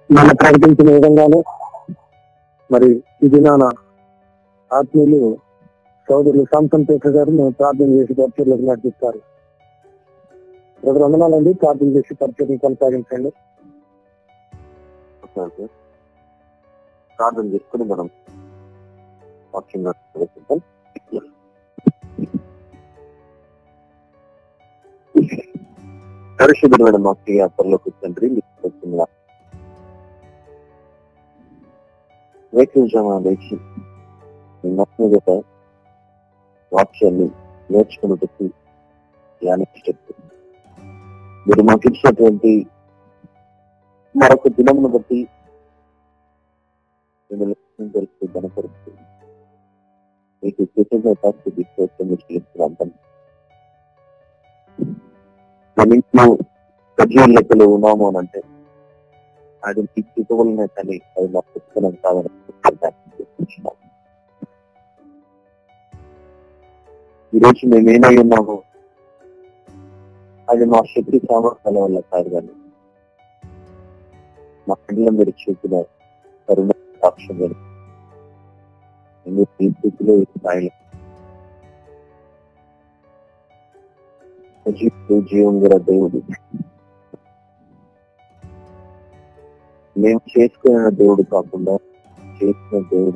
మన ప్రకటించిన విధంగానే మరి ఈ దినాన ఆత్మీయులు సోదరులు సాంసన్ పేట గారు మేము ప్రార్థన చేసి పరిచయలకు నడిపిస్తారు బ్రదర్ వందనాలండి ప్రార్థన చేసి పరిచయం కొనసాగించండి ఓకే ఓకే. ప్రార్థన చేసుకుని మనం వాక్యంగా ప్రవేశిద్దాం. పరిశుద్ధమైన మా ప్రియ పరలోక తండ్రి మీకు వచ్చిన వేకించామా లేచి మీ మొత్తం వాక్యాన్ని నేర్చుకున్నట్టు ధ్యానించేటట్టు మీరు మాకు ఇచ్చినటువంటి మరొక దినమును బట్టి మిమ్మల్ని తెలుసు కనపరుస్తూ మీకు కృతజ్ఞత స్థితి కోసం చెల్లిస్తున్నాం మన ఇంట్లో సజీవ లెక్కలు ఉన్నాము అని అంటే అది మీకు చూపవలనే కానీ అది మా పుస్తకం కాదని చెప్తున్నాం. ఈరోజు మేము ఏమై ఉన్నామో అది మా శక్తి సామర్థ్యాల వల్ల కాదు కానీ మా కండ్ల మీరు చూపిన కరుణ సాక్ష్యం మీరు ఈ స్థితిలో ఈ స్థాయిలో సజీవుడు జీవం గల దేవుడు మేము చేసుకున్న దేవుడు కాకుండా చేసిన దేవుడు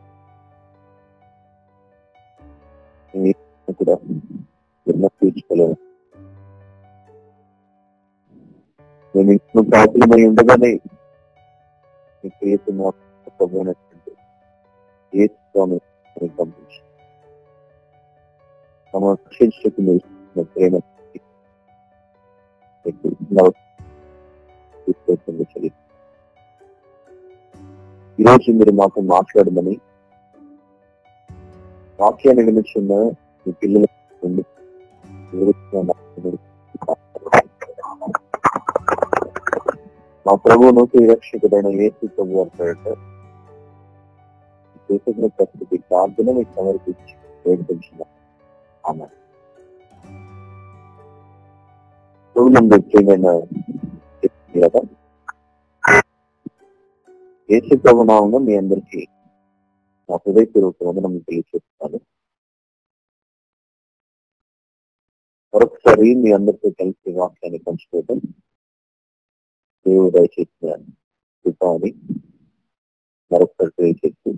మేము కూడా ఎన్నో తీర్చుకోలేము మేము ఇంట్లో పాపులమై ఉండగానే మీ ప్రియత మాట్లాడినటువంటి ఏ స్వామి పంపించి తమ రక్షించకు మీరు ఇచ్చిన ప్రేమ మీకు నవ- తీసుకొస్తుంది చెల్లి. ఈరోజు మీరు మాతో మాట్లాడమని వాక్యాన్ని వినిచున్న మీ పిల్లల నుండి వివరిస్తున్న మాటలు మా ప్రభువును రక్షకుడైన యేసు ప్రభు అంటాడట చేసిన పరిస్థితి ప్రార్థన మీకు సమర్పించి వేడుకొంచిన ఆమె ప్రభునందు ప్రియమైన చెప్తుంది కదా యేసు ప్రభు నామంలో మీ అందరికీ నా హృదయపూర్వక వందనం తెలియజేస్తున్నాను మరొకసారి మీ అందరితో కలిసి వాక్యాన్ని పంచుకోవడం దేవుడు దయచేసిన కృప అని మరొకసారి తెలియజేస్తూ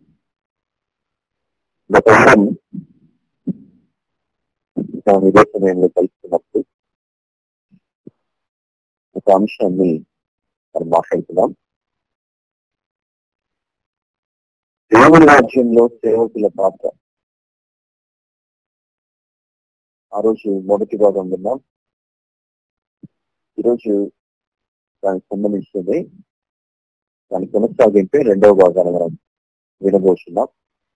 గత వారం నా ఇదే సమయంలో కలుసుకున్నప్పుడు ఒక అంశాన్ని మనం మాట్లాడుతున్నాం దేవుని రాజ్యంలో సేవకుల పాత్ర ఆ రోజు మొదటి భాగం విన్నాం ఈరోజు దానికి సంబంధించింది దాని కొనసాగింపే రెండవ భాగాన్ని మనం వినబోతున్నాం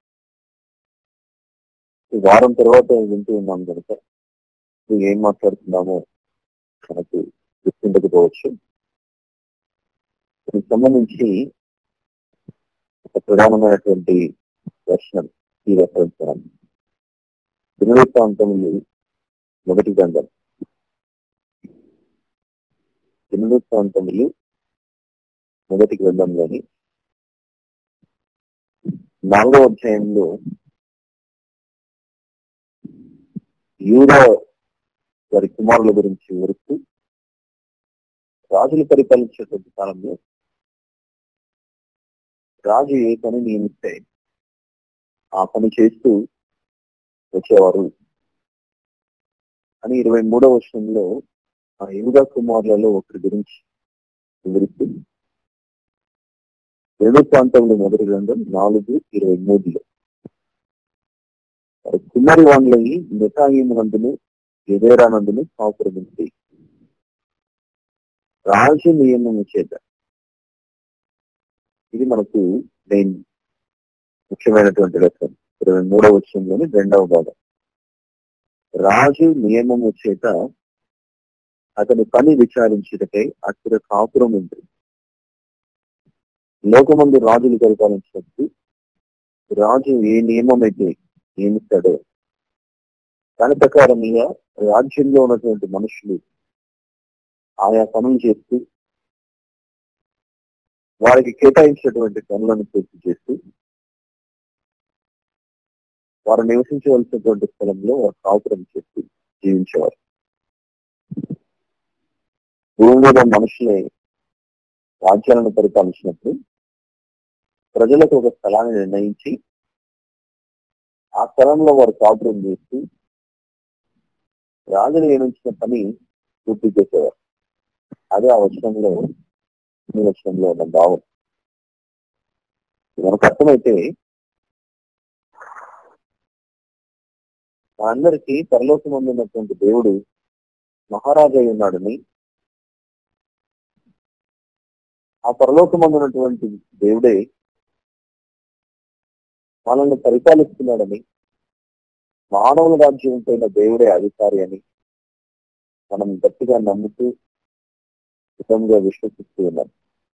ఈ వారం తర్వాత వింటూ ఉన్నాం కనుక ఇప్పుడు ఏం మాట్లాడుతున్నామో మనకు గుర్తుండకపోవచ్చు దీనికి సంబంధించి ఒక ప్రధానమైనటువంటి దర్శనం ఈ రెఫరెన్స్ దినవృత్తాంతములు మొదటి గ్రంథం దినవృత్తాంతములు మొదటి గ్రంథంలోని నాలుగో అధ్యాయంలో యూద వారి కుమారుల గురించి వివరిస్తూ రాజులు పరిపాలించేటువంటి కాలంలో రాజు ఏ పని నియమిస్తే ఆ పని చేస్తూ వచ్చేవారు అని ఇరవై మూడవ వర్షంలో ఆ యూదా కుమారులలో ఒకరి గురించి వివరిస్తూ రెండు ప్రాంతంలో మొదటి గ్రంథం నాలుగు ఇరవై మూడులో వారి కుమారి వాండ్లయి మిఠాయినందును ఎదేరానందును కాపురమించి రాజు నియమము చేత ఇది మనకు మెయిన్ ముఖ్యమైనటువంటి లెసన్ ఇరవై మూడవ విషయంలోని రెండవ భాగం రాజు నియమము చేత అతని పని విచారించుటకై అక్కడ కాపురం ఉంటుంది లోకమందు రాజులు పరిపాలించినప్పుడు రాజు ఏ నియమం అయితే నియమిస్తాడో దాని ప్రకారంగా రాజ్యంలో ఉన్నటువంటి మనుషులు ఆయా పనులు చేస్తూ వారికి కేటాయించినటువంటి పనులను పూర్తి చేస్తూ వారు నివసించవలసినటువంటి స్థలంలో వారు కాపురం చేస్తూ జీవించేవారు భూమి మీద మనుషులే రాజ్యాలను పరిపాలించినప్పుడు ప్రజలకు ఒక స్థలాన్ని నిర్ణయించి ఆ స్థలంలో వారు కాపురం చేస్తూ రాజులు నియమించిన పని పూర్తి చేసేవారు అదే ఆ వచనంలో ఈ వచనంలో ఉన్న భావం మనకు అర్థమైతే మా అందరికీ పరలోకమందు ఉన్నటువంటి దేవుడు మహారాజు అయి ఉన్నాడని ఆ పరలోకమందు ఉన్నటువంటి దేవుడే మనల్ని పరిపాలిస్తున్నాడని మానవుల రాజ్యం పైన దేవుడే అధికారి అని మనం గట్టిగా నమ్ముతూ నిజంగా విశ్వసిస్తూ ఉన్నాం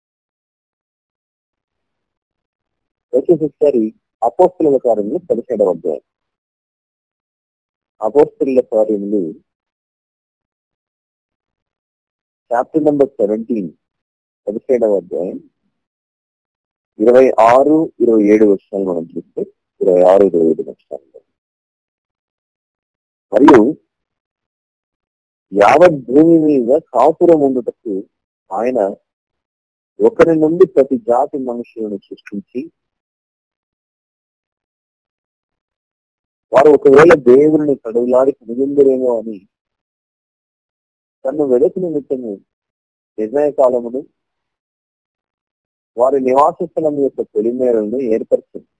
వచ్చేసి ఒకసారి అపోస్తుల కార్యములు పదిహేడవ అధ్యాయం అపోస్తుల కార్యములు చాప్టర్ నెంబర్ సెవెంటీన్ పదిహేడవ అధ్యాయం ఇరవై ఆరు ఇరవై ఏడు వర్షాలు మనం చూస్తే ఇరవై ఆరు ఇరవై ఏడు వర్షాలు మరియు యావత్ భూమి మీద కాపురం ఉండుటకు ఆయన ఒకరి నుండి ప్రతి జాతి మనుషులను సృష్టించి వారు ఒకవేళ దేవుని కడుగులాడి కనుగొందరేమో అని తను వెడకు నిమిత్తము నిర్ణయ కాలమును వారి నివాస స్థలం యొక్క పొలిమేరలను ఏర్పరిచింది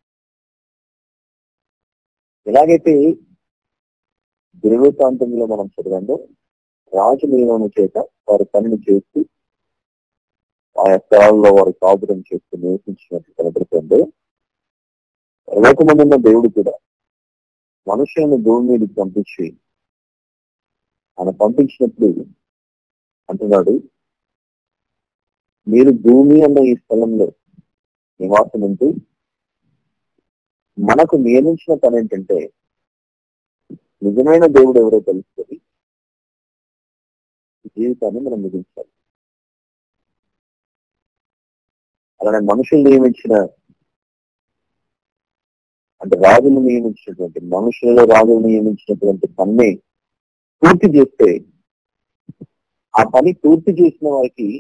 ఎలాగైతే దినవృత్తాంతంలో మనం చదవంలో రాజు నియమం చేత వారి పనిని చేస్తూ ఆయా స్థలాల్లో వారు కాపురం చేస్తూ నివసించినట్టు కనబడుతుంది లోకమందున్న దేవుడు కూడా మనుషులను భూమి మీదకి పంపించి ఆయన పంపించినప్పుడు అంటున్నాడు మీరు భూమి అన్న ఈ స్థలంలో నివాసం ఉంటూ మనకు నియమించిన పని ఏంటంటే నిజమైన దేవుడు ఎవరో తెలుసుకొని జీవితాన్ని మనం ముగించాలి అలానే మనుషులు నియమించిన అంటే రాజులు నియమించినటువంటి మనుషులలో రాజులు నియమించినటువంటి పని పూర్తి చేస్తే ఆ పని పూర్తి చేసిన వారికి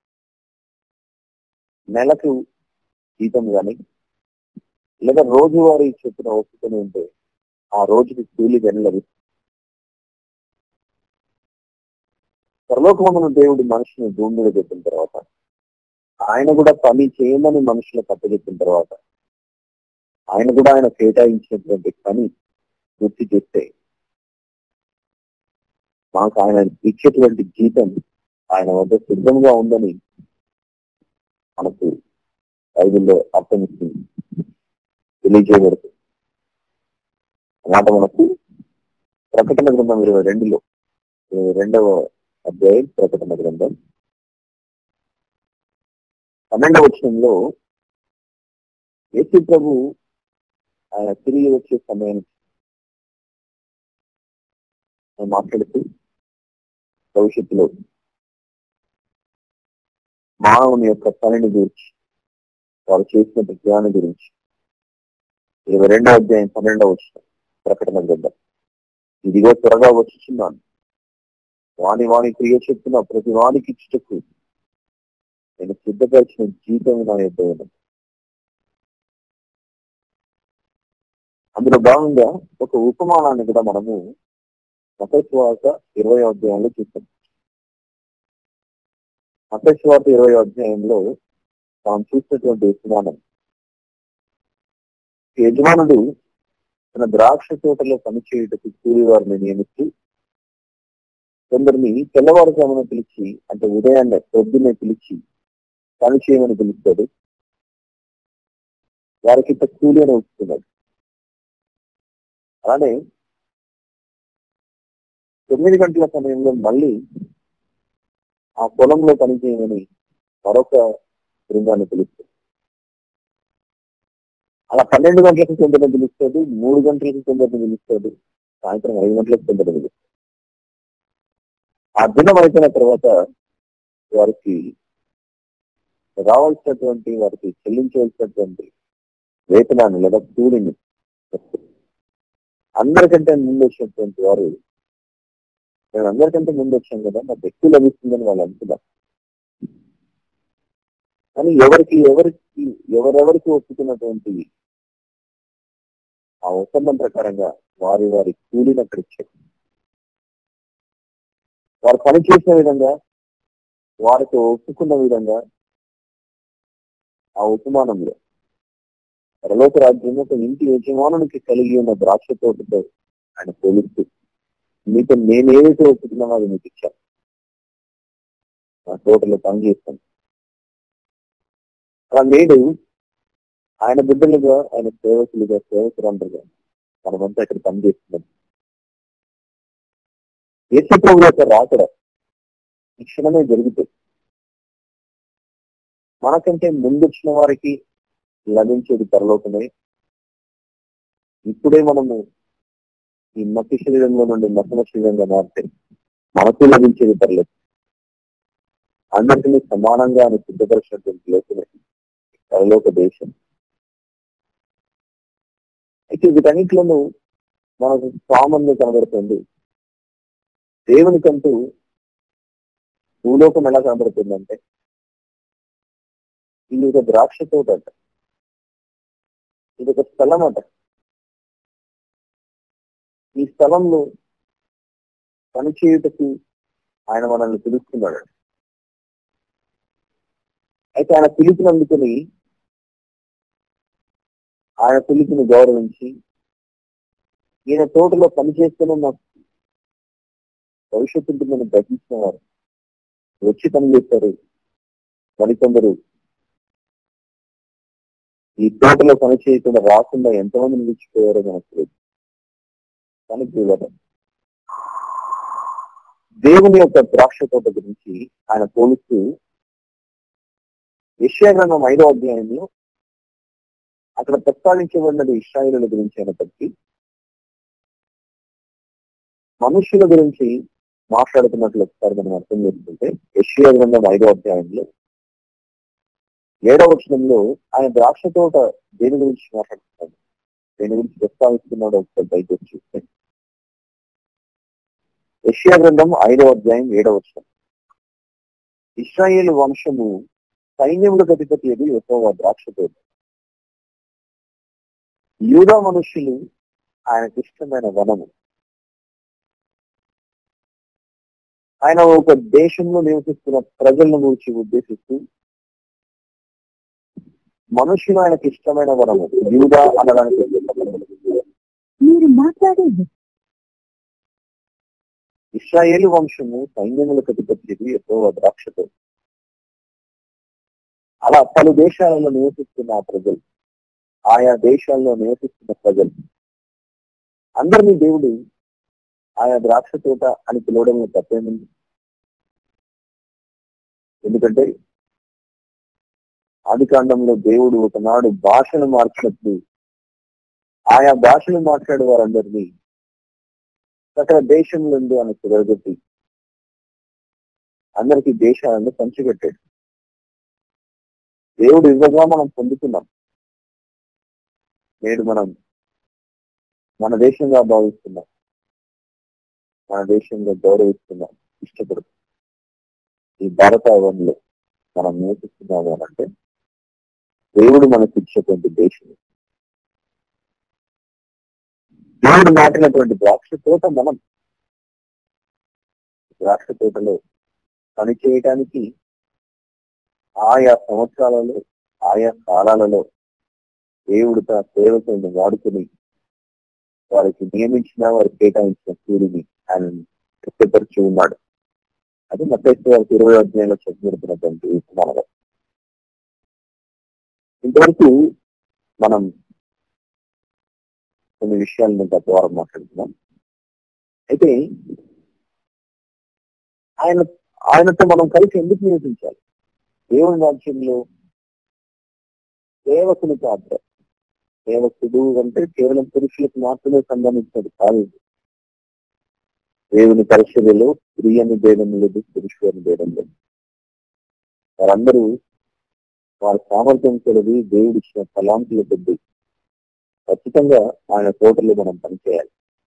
నెలకు జీతం కానీ లేదా రోజువారీ చెప్పిన వస్తువుని ఉంటే ఆ రోజుకి కూలి కానీ లభిస్తుంది పరలోకమైన దేవుడు మనుషుని భూమి మీద పెట్టిన తర్వాత ఆయన కూడా పని చేయమని మనుషులకు అప్పచెప్పిన తర్వాత ఆయన కూడా ఆయన కేటాయించినటువంటి పని పూర్తి చేస్తే మాకు ఆయన ఇచ్చేటువంటి జీతం ఆయన వద్ద సిద్ధంగా ఉందని మనకు బైబిల్లో అర్థమిస్తుంది తెలియజేయబడుతుంది మాట మనకు ప్రకటన గ్రంథం ఇరవై రెండులో ఇరవై రెండవ అధ్యాయం ప్రకటన గ్రంథం పన్నెండవ వచనంలో యేసు ప్రభు ఆయన తిరిగి వచ్చే సమయం మాట్లాడుతూ భవిష్యత్తులో మానవుని యొక్క పనిని గురించి వారు చేసిన జ్ఞానం గురించి ఇరవై రెండవ అధ్యాయం పన్నెండవ వచ్చిన ప్రకటన గ్రంథం ఇదిగో త్వరగా వచ్చుచున్నాను వాణి వాణి క్రియ చెప్తున్న ప్రతి వానికి ఇచ్చుటకు నేను సిద్ధపరిచిన జీతం నా యొక్క ఉన్నది అందులో భాగంగా ఒక ఉపమానాన్ని కూడా మనము మతస్వార్త ఇరవై అధ్యాయంలో చూస్తాం మతస్వార్త ఇరవై అధ్యాయంలో మనం చూసినటువంటి ఉపమానం యజమానుడు తన ద్రాక్ష తోటలో పనిచేయుటకు కూలి వారిని నియమిస్తూ కొందరిని తెల్లవారుజామున పిలిచి అంటే ఉదయాన్నే పొద్దున్నే పిలిచి పని చేయమని పిలుస్తాడు వారికి ఇంత కూలి అని వస్తున్నాడు అలానే తొమ్మిది గంటల సమయంలో మళ్ళీ ఆ పొలంలో పని చేయమని మరొక బృందాన్ని పిలుస్తాడు అలా పన్నెండు గంటలకు కొందరిని పిలుస్తాడు మూడు గంటలకు కొందరిని పిలుస్తాడు సాయంత్రం ఐదు గంటలకు కొందరిని పిలుస్తాడు ఆ దినం అయిపోయిన తర్వాత వారికి రావాల్సినటువంటి వారికి చెల్లించవలసినటువంటి వేతనాన్ని లేదా కూలిని అందరికంటే ముందు వచ్చినటువంటి వారు మేము అందరికంటే ముందు వచ్చాం కదా మాకు ఎక్కువ లభిస్తుందని వాళ్ళు అనుకున్నారు కానీ ఎవరికి ఎవరికి ఎవరెవరికి ఒప్పుకున్నటువంటి ఆ ఒప్పందం ప్రకారంగా వారి వారి కూలిని అక్కడ ఇచ్చారు వారు పని చేసిన విధంగా వారికి ఒప్పుకున్న విధంగా ఆ ఉపమానంలో పరలోక రాజ్యం ఒక ఇంటి యజమానునికి కలిగి ఉన్న ద్రాక్ష తోటతో ఆయన పోలిస్తూ మీతో నేను ఏదైతే ఒప్పుకున్నానో అది మీకు ఇచ్చాను నా తోటలో పని చేస్తాను అలా నేడు ఆయన బిడ్డలుగా ఆయన సేవకులుగా సేవకులందరుగా మనమంతా ఇక్కడ పనిచేస్తున్నాం యేసుప్రభు యొక్క రాకడ ఈ క్షణమే జరుగుతుంది మనకంటే ముందొచ్చిన వారికి లభించేది పరలోకమే ఇప్పుడే మనము ఈ మట్టి శరీరంలో నుండి మసన శరీరంగా మారితే మనకు లభించేది పర్లేదు అందరికీ సమానంగా అని సిద్ధపరిచినటువంటి లోకమే పరలోక దేశం అయితే వీటన్నిటిలోనూ మనకు కామన్ కనబడుతుంది దేవునికంటూ భూలోకం ఎలా కనబడుతుందంటే ఇది ఒక ద్రాక్ష తోట అంట ఇది ఒక స్థలం అంట ఈ స్థలంలో పనిచేయుటకు ఆయన మనల్ని పిలుస్తున్నాడు అయితే ఆయన పిలుపుని అందుకుని ఆయన పిలుపుని గౌరవించి ఈయన తోటలో పనిచేస్తూనే మాకు భవిష్యత్తు ఉంటుందని గ్రహించిన వారు వచ్చి పని చేస్తారు మరికొందరు ఈ తోటలో పని చేయకుండా రాకుండా ఎంతమంది నిలిచిపోయారో మనకు తెలియదు కానీ ప్రియులారా, దేవుని యొక్క ద్రాక్ష తోట గురించి ఆయన పోలిస్తూ యశ్యాగ్రంథం ఐదో అధ్యాయంలో అక్కడ ప్రస్తావించబడినది ఇస్రాయిల గురించి అయినప్పటికీ మనుషుల గురించి మాట్లాడుతున్నట్లు ఒకసారి మనం అర్థం చేసుకుంటే యశ్యా గ్రంథం ఐదో అధ్యాయంలో ఏడవ వచనంలో ఆయన ద్రాక్ష తోట దేని గురించి మాట్లాడుతున్నాడు దేని గురించి ప్రస్తావిస్తున్నాడో ఒకసారి బయట చూస్తే యశ్యా గ్రంథం ఐదవ అధ్యాయం ఏడవ వచనం ఇస్రాయేల్ వంశము సైన్యములకు అధిపతి అది ఎక్కువ ద్రాక్ష తోట యూదా మనుష్యులు ఆయనకు ఇష్టమైన వనము ఆయన ఒక దేశంలో నివసిస్తున్న ప్రజలను గురించి ఉద్దేశిస్తూ మనుషులు ఆయనకు ఇష్టమైన వరము యూదా అనడానికి మీరు మాట్లాడేది ఇస్రాయేలు వంశము సైన్యములకు అధిపతి ఎక్కువ ద్రాక్షతో అలా పలు దేశాలలో నివసిస్తున్న ఆ ప్రజలు ఆయా దేశాల్లో నివసిస్తున్న ప్రజలు అందరినీ దేవుడు ఆయా ద్రాక్ష తోట అని పిలవడంలో తప్పేముంది ఎందుకంటే ఆది కాండంలో దేవుడు ఒకనాడు భాషను మార్చినప్పుడు ఆయా భాషలు మాట్లాడే వారందరినీ సకల దేశం నుండి ఆయన తిరగొట్టి అందరికీ దేశాలను పంచిపెట్టాడు దేవుడు ఇవ్వగా మనం పొందుతున్నాం నేడు మనం మన దేశంగా భావిస్తున్నాం మన దేశంలో గౌరవిస్తున్నాం ఇష్టపడుతున్నాం ఈ భారతావనంలో మనం నివసిస్తున్నాము అని అంటే దేవుడు మనకు ఇచ్చేటువంటి దేశం దేవుడు నాటినటువంటి ద్రాక్ష తోట మనం ద్రాక్ష తోటలో పని చేయటానికి ఆయా సంవత్సరాలలో ఆయా కాలాలలో దేవుడు తన సేవకులను వాడుకుని వారికి నియమించిన వారికి కేటాయించిన కూలిని ఆయన తృప్తిపరిచి ఉన్నాడు అది మతేశ్వర వారికి ఇరవై అధ్యాయంలో చెప్పబడుతున్నటువంటి ఉపమానం ఇంతవరకు మనం కొన్ని విషయాలను గత వారం మాట్లాడుతున్నాం అయితే ఆయన ఆయనతో మనం కలిసి ఎందుకు నివసించాలి దేవుని రాజ్యంలో సేవకుని పాత్ర సేవకుడు అంటే కేవలం పురుషులకు మాత్రమే సంబంధించినది కాదు దేవుని పరిచర్యలో స్త్రీ అని భేదం లేదు పురుషుడు అని భేదం లేదు వారందరూ వారి సామర్థ్యం కొలది దేవుడు ఇచ్చిన తలాంతుల కొద్ది ఖచ్చితంగా ఆయన తోటలో మనం పనిచేయాలి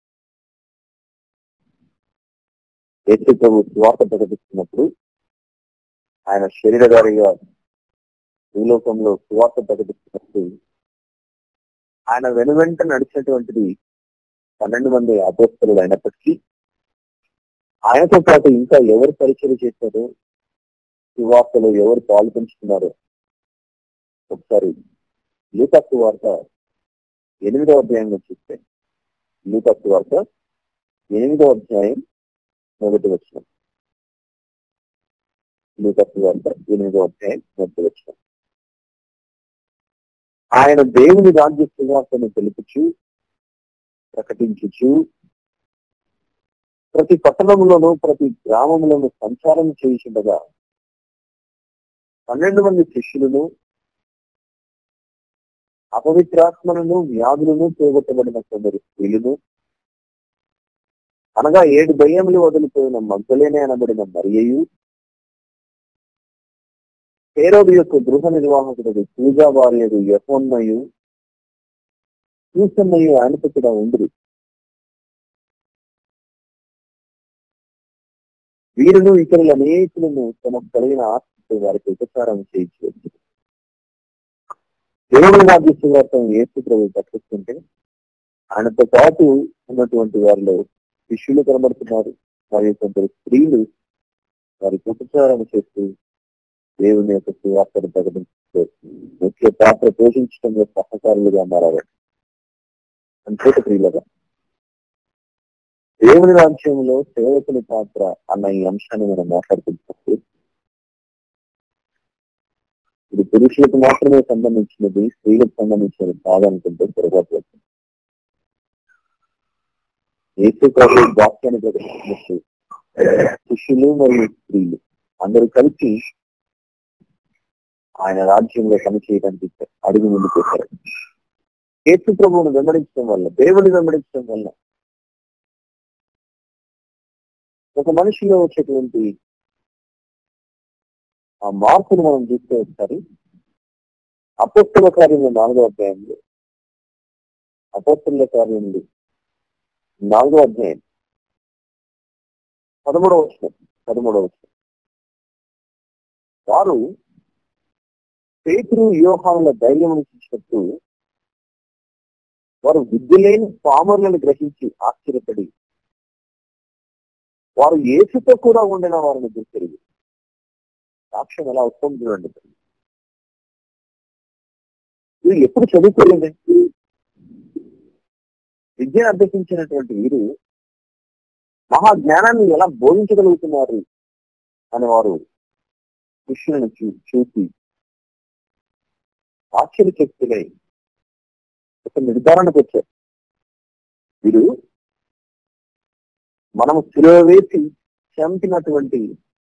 యేసు ప్రభు స్వార్థ ప్రకటిస్తున్నప్పుడు ఆయన శరీరధారిగా భూలోకంలో సువార్త ప్రకటిస్తున్నప్పుడు ఆయన వెనువెంట నడిచినటువంటిది పన్నెండు మంది అపోస్తలు అయినప్పటికీ ఆయనతో పాటు ఇంకా ఎవరు పరిచయం చేశారో సువార్తలో ఎవరు పాలు పంచుకున్నారో ఒకసారి లూకాసు వార్త ఎనిమిదవ అధ్యాయంలో చూస్తే లూకాసు వార్త ఎనిమిదవ అధ్యాయం మొదటి వచ్చిన లూకాసు వార్త ఎనిమిదవ అధ్యాయం మొదటి వచ్చిన ఆయన దేవుని రాజ్య సువార్తను తెలుపుచు ప్రకటించుచు ప్రతి పట్టణంలోనూ ప్రతి గ్రామంలోనూ సంచారం చేయుచుండగా పన్నెండు మంది శిష్యులను అపవిత్రాత్మలను వ్యాధులను పోగొట్టబడిన కొందరు స్త్రీలను అనగా ఏడు దయ్యములు వదిలిపోయిన మగ్గలేనే అనబడిన మరియయు హేరోదు యొక్క గృహ నిర్వాహకుడు పూజా భార్యడు యహోన్నయు చూసన్నయు ఆయనతో కూడా ఉండు వీరును ఇతరుల అనేకులను తమకు కలిగిన ఆస్తితో వారికి ఉపచారం చేయించవచ్చు దేవుని రాజ్య సువార్తను ఏసు ప్రభు ప్రకటిస్తుంటే ఆయనతో పాటు ఉన్నటువంటి వారిలో శిష్యులు కనబడుతున్నారు మరియు కొందరు స్త్రీలు వారికి ఉపచారం చేస్తూ దేవుని యొక్క సువార్తను ప్రకటించే ముఖ్య పాత్ర పోషించడంలో సహకారులుగా మారారు అంతే ప్రియులుగా దేవుని రాజ్యంలో సేవకుని పాత్ర అన్న ఈ అంశాన్ని మనం మాట్లాడుకుంటున్నప్పుడు ఇది పురుషులకు మాత్రమే సంబంధించినది స్త్రీలకు సంబంధించినది కాదనుకుంటే పొరపాటు అవుతుంది. యేసు ప్రభు వాక్యాన్ని ప్రకటిస్తున్నట్టు శిష్యులు మరియు స్త్రీలు అందరూ కలిసి ఆయన రాజ్యంలో పనిచేయడానికి అడుగు ముందుకు వచ్చారు యేసు ప్రభువును వెంబడించడం వల్ల దేవుని వెంబడించడం వల్ల ఒక మనిషిలో వచ్చేటువంటి ఆ మార్పును మనం చూస్తే ఒకసారి అపోస్తుల కార్యంలో నాలుగో అధ్యాయంలో అపోస్తుల కార్యంలో నాలుగో అధ్యాయం పదమూడవ వచ్చిన పదమూడవ వచ్చిన వారు పేతురు వ్యూహాల ధైర్యం చూసినట్టు వారు విద్య లేని పామరులను గ్రహించి ఆశ్చర్యపడి వారు ఏసుతో కూడా ఉండిన వారిని గుర్తిరిగి సాక్ష్యం ఎలా వస్తుంది చూడండి వీరు ఎప్పుడు చదువుకోలేదు విద్యను అభ్యసించినటువంటి వీరు మహా జ్ఞానాన్ని ఎలా బోధించగలుగుతున్నారు అని వారు శిష్యులను చూ- చూసి ఆశ్చర్యచక్తులై ఒక నిర్ధారణకు వచ్చారు వీరు మనము శిలువ వేసి చంపినటువంటి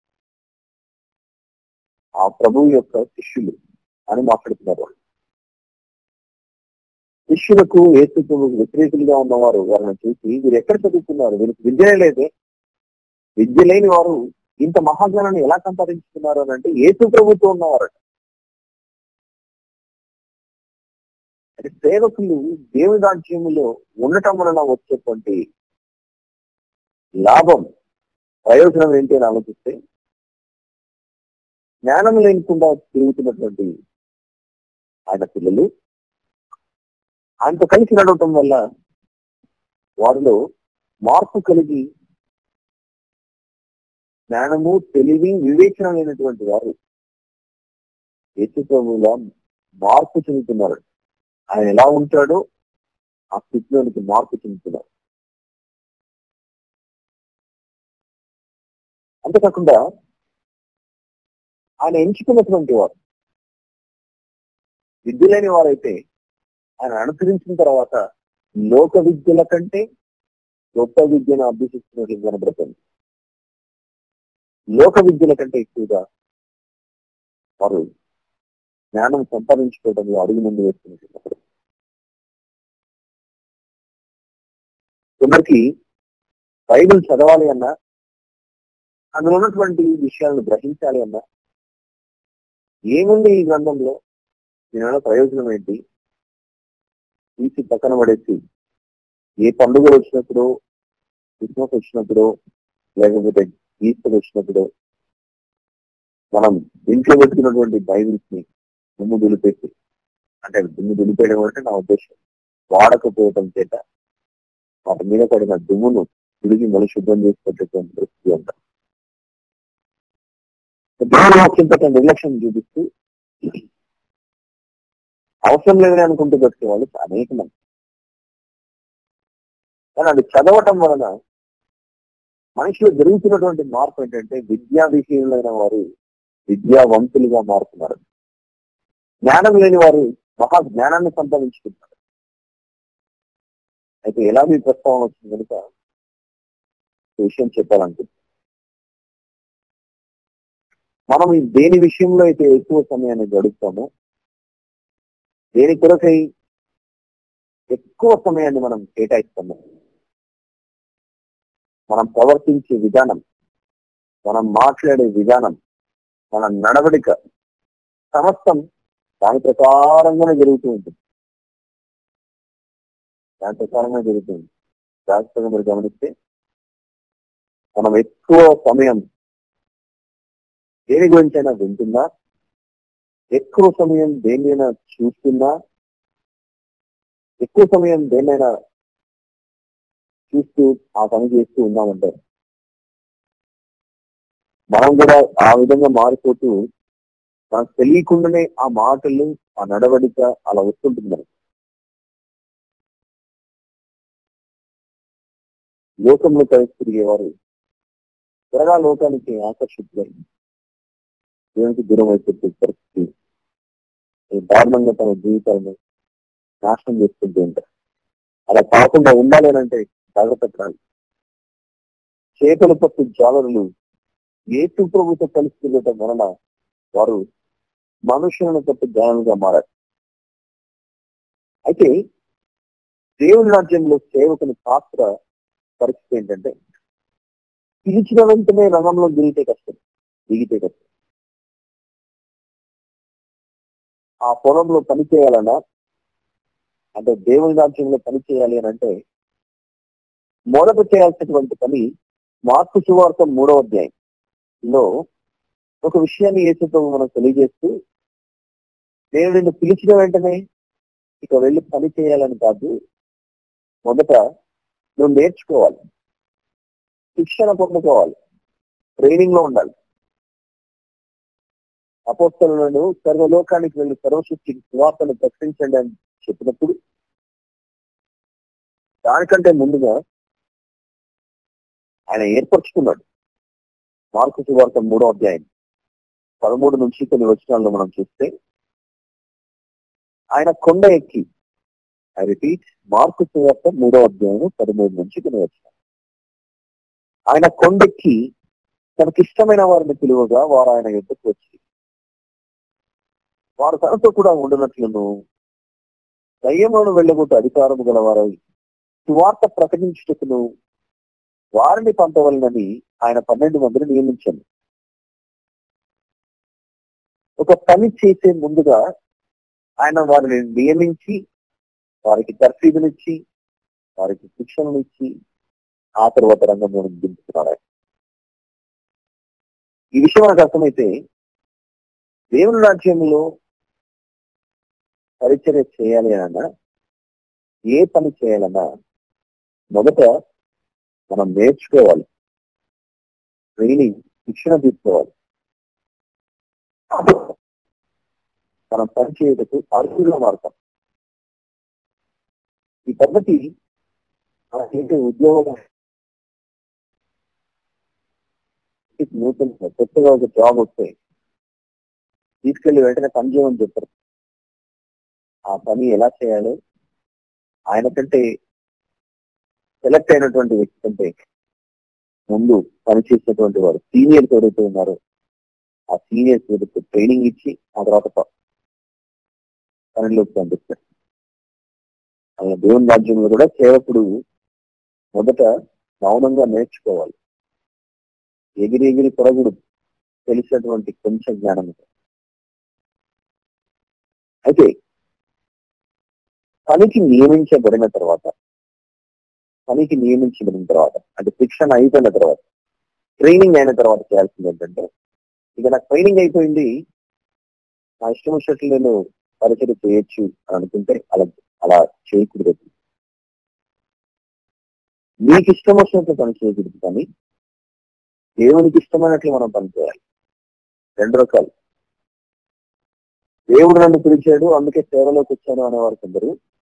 ఆ ప్రభువు యొక్క శిష్యులు అని మాట్లాడుతున్నారు వాళ్ళు. శిష్యులకు ఏసు ప్రభువుకు వ్యతిరేకులుగా ఉన్నవారు వారిని చూసి వీరు ఎక్కడ చదువుతున్నారు వీరికి విద్యనే లేదే విద్య లేని వారు ఇంత మహాజ్ఞానాన్ని ఎలా సంపాదించుకున్నారు అని అంటే ఏసు ప్రభుతో ఉన్నవారు అంటే సేవకులు దేవుని రాజ్యములో ఉండటం వలన వచ్చేటువంటి లాభం ప్రయోజనం ఏంటి అని ఆలోచిస్తే జ్ఞానం లేకుండా తిరుగుతున్నటువంటి ఆయన పిల్లలు ఆయనతో కలిసి నడవటం వల్ల వారిలో మార్పు కలిగి జ్ఞానము తెలివి వివేచన లేనటువంటి వారు యేసు ప్రభువులా మార్పు చెందుతున్నారు ఆయన ఎలా ఉంటాడో ఆ స్థితిలోనికి మార్పు చెందుతున్నారు అంతేకాకుండా ఆయన ఎంచుకున్నటువంటి వారు విద్య లేని వారైతే ఆయన అనుసరించిన తర్వాత లోక విద్యల కంటే గొప్ప విద్యను అభ్యసిస్తున్నట్లు కనబడుతుంది లోక విద్యల కంటే ఎక్కువగా వారు జ్ఞానం సంపాదించుకోవడంలో అడుగు ముందు వేస్తున్నప్పుడు కొందరికి బైబిల్ చదవాలి అన్నా అందులో ఉన్నటువంటి విషయాలను గ్రహించాలి అన్నా ఏముంది ఈ గ్రంథంలో దీనివల్ల ప్రయోజనం ఏంటి తీసి పక్కన పడేసి ఏ పండుగలు వచ్చినప్పుడు క్రిస్మస్ వచ్చినప్పుడు లేకపోతే ఈస్టర్ వచ్చినప్పుడు మనం ఇంట్లో పెట్టుకున్నటువంటి బైబిల్స్ ని దుమ్ము దులిపేసి అంటే దుమ్ము దులిపేయడం అంటే నా ఉద్దేశం వాడకపోవటం చేత వాటి మీద పడిన దుమ్మును తిరిగి మళ్ళీ శుభ్రం చేసుకునేటువంటి పరిస్థితి అంట దేవుని వాక్యం పట్ల నిర్లక్ష్యం చూపిస్తూ అవసరం లేదని అనుకుంటూ బతికే వాళ్ళు అనేక మంది కానీ అది చదవటం వలన మనిషిలో జరుగుతున్నటువంటి మార్పు ఏంటంటే విద్యా విషయంలో వారు విద్యావంతులుగా మారుతున్నారు జ్ఞానం లేని వారు మహా జ్ఞానాన్ని సంపాదించుకుంటారు అయితే ఎలా మీ ప్రస్తావన వచ్చింది కనుక ఈ విషయం చెప్పాలనుకుంటున్నాను మనం ఈ దేని విషయంలో అయితే ఎక్కువ సమయాన్ని గడుపుతామో దేని కొరకై ఎక్కువ సమయాన్ని మనం కేటాయిస్తాము మనం ప్రవర్తించే విధానం మనం మాట్లాడే విధానం మన నడవడిక సమస్తం దాని ప్రకారంగానే జరుగుతూ ఉంటుంది దాని ప్రకారంగా జరుగుతుంది జాగ్రత్తగా మీరు గమనిస్తే మనం ఎక్కువ సమయం దేని గురించి అయినా వింటున్నా ఎక్కువ సమయం దేన్నైనా చూస్తున్నా ఎక్కువ సమయం దేన్నైనా చూస్తూ ఆ పని చేస్తూ ఉన్నామంటే మనం కూడా ఆ విధంగా మారిపోతూ మనకు తెలియకుండానే ఆ మాటలు ఆ నడవడిక అలా వస్తుంటుంది మనకి లోకంలో కలిసి తిరిగేవారు త్వరగా లోకానికి ఆకర్షితులై దేవునికి దూరం అయిపోతే పరిస్థితి ఈ దారుణంగా తన జీవితాలను నాశనం చేసుకుంటూ ఉంటారు అలా కాకుండా ఉండాలి అని అంటే జాగ్రత్త పడాలి చేతుల పట్టు జాలరులు ఏసు ప్రభుత్వ కలిసి తిరగటం వలన వారు మనుషులను పట్టు జాలలుగా మారారు అయితే దేవుని రాజ్యంలో సేవకుని పాత్ర పరిస్థితి ఏంటంటే పిలిచిన వెంటనే రంగంలో దిగితే కష్టం దిగితే కష్టం ఆ పొలంలో పని చేయాలన్నా అంటే దేవుని రాజ్యంలో పని చేయాలి అని అంటే మొదట చేయాల్సినటువంటి పని మార్పు సువార్త మూడవ అధ్యాయంలో ఒక విషయాన్ని యేసుతో మనం తెలియజేస్తూ నేను నిన్ను పిలిచిన వెంటనే ఇక వెళ్ళి పని చేయాలని కాదు మొదట నువ్వు నేర్చుకోవాలి శిక్షణ పొందుకోవాలి ట్రైనింగ్ లో ఉండాలి అపోస్తలను సర్వలోకానికి వెళ్ళి సర్వశక్తికి సువార్తను ప్రకటించండి అని చెప్పినప్పుడు దానికంటే ముందుగా ఆయన ఏర్పరచుకున్నాడు మార్కు సువార్త మూడో అధ్యాయం పదమూడు నుంచి కొన్ని వచనాల్లో మనం చూస్తే ఆయన కొండ ఎక్కి ఐ రిపీట్ మార్కు సువార్త మూడో అధ్యాయం పదమూడు నుంచి కొన్ని వచనాలు ఆయన కొండెక్కి తనకిష్టమైన వారిని పిలువగా వారు ఆయన యుద్ధకు వచ్చి వారు తనతో కూడా ఉండనట్లును దయ్యములను వెళ్ళగొట్టు అధికారము గలవారై సువార్త ప్రకటించుటకును వారిని పంపవలనని ఆయన పన్నెండు మందిని నియమించాను ఒక పని చేసే ముందుగా ఆయన వారిని నియమించి వారికి తర్ఫీదునిచ్చి వారికి శిక్షణనిచ్చి ఆ తర్వాత రంగంలో దింపుతున్నాడు ఆయన ఈ విషయం మనకు అర్థమైతే దేవుని రాజ్యంలో పరిచర్య చేయాలి అన్నా ఏ పని చేయాలన్నా మొదట మనం నేర్చుకోవాలి ట్రైనింగ్ శిక్షణ తీసుకోవాలి మనం పని చేయటకు అర్హులుగా మారుతాం ఈ పద్ధతి మనకేంటి ఉద్యోగం నూతన కొత్తగా ఒక జాబ్ వస్తే తీసుకెళ్లి వెంటనే పని చేయమని చెప్తారు ఆ పని ఎలా చేయాలో ఆయన కంటే సెలెక్ట్ అయినటువంటి వ్యక్తి కంటే ముందు పనిచేసినటువంటి వారు సీనియర్స్ ఎవరైతే ఉన్నారో ఆ సీనియర్స్ వీరికి ట్రైనింగ్ ఇచ్చి ఆ తర్వాత ప- పనిలోకి పంపిస్తారు అలా దేవుని రాజ్యంలో కూడా సేవకుడు మొదట మౌనంగా నేర్చుకోవాలి ఎగిరి ఎగిరి పొరగుడు తెలిసినటువంటి కొంచెం జ్ఞానం అయితే పనికి నియమించబడిన తర్వాత పనికి నియమించబడిన తర్వాత అంటే శిక్షణ అయిపోయిన తర్వాత ట్రైనింగ్ అయిన తర్వాత చేయాల్సింది ఏంటంటే ఇక నాకు ట్రైనింగ్ అయిపోయింది నా ఇష్టం వచ్చినట్లు నేను పరిచయం చేయొచ్చు అని అనుకుంటే అలా అలా చేయకూడదు మీకు ఇష్టం వచ్చినట్లు పని చేయకూడదు కానీ దేవునికి ఇష్టమైనట్లు మనం పని చేయాలి రెండు రకాలు దేవుడు నన్ను పిలిచాడు అందుకే సేవలోకి వచ్చాను అనేవారు కొందరు